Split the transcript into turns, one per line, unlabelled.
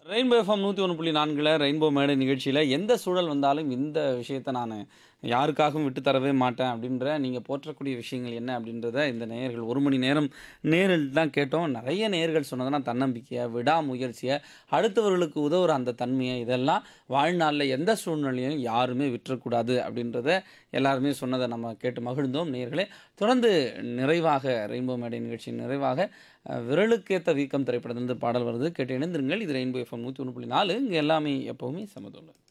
rainbow FM நூற்றி ஒன்று புள்ளி நான்கில் ரெயின்போ மேடை நிகழ்ச்சியில் எந்த சூழல் வந்தாலும் இந்த விஷயத்தை நான் யாருக்காகவும் விட்டு தரவே மாட்டேன் அப்படின்ற நீங்கள் போற்றக்கூடிய விஷயங்கள் என்ன அப்படின்றத இந்த நேயர்கள் ஒரு மணி நேரம் நேரில் தான் கேட்டோம் நிறைய நேயர்கள் சொன்னதுன்னா தன்னம்பிக்கையை விடாமுயற்சியை அடுத்தவர்களுக்கு உதவுற அந்த தன்மையை இதெல்லாம் வாழ்நாளில் எந்த சூழ்நிலையும் யாருமே விட்டுறக்கூடாது அப்படின்றத எல்லாருமே சொன்னதை நம்ம கேட்டு மகிழ்ந்தோம் நேயர்களே தொடர்ந்து நிறைவாக ரெயின்போ மேடை நிகழ்ச்சியின் நிறைவாக அஹ், விரலுக்கேத்த வீக்கம் திரைப்படத்திலிருந்து பாடல் வருது கேட்டு இணைந்திருங்கள் இது ரெயின்போ எஃப்எம் நூற்றி ஒன்று புள்ளி நாலு இங்கே எல்லாமே எப்போவுமே சமதுள்ள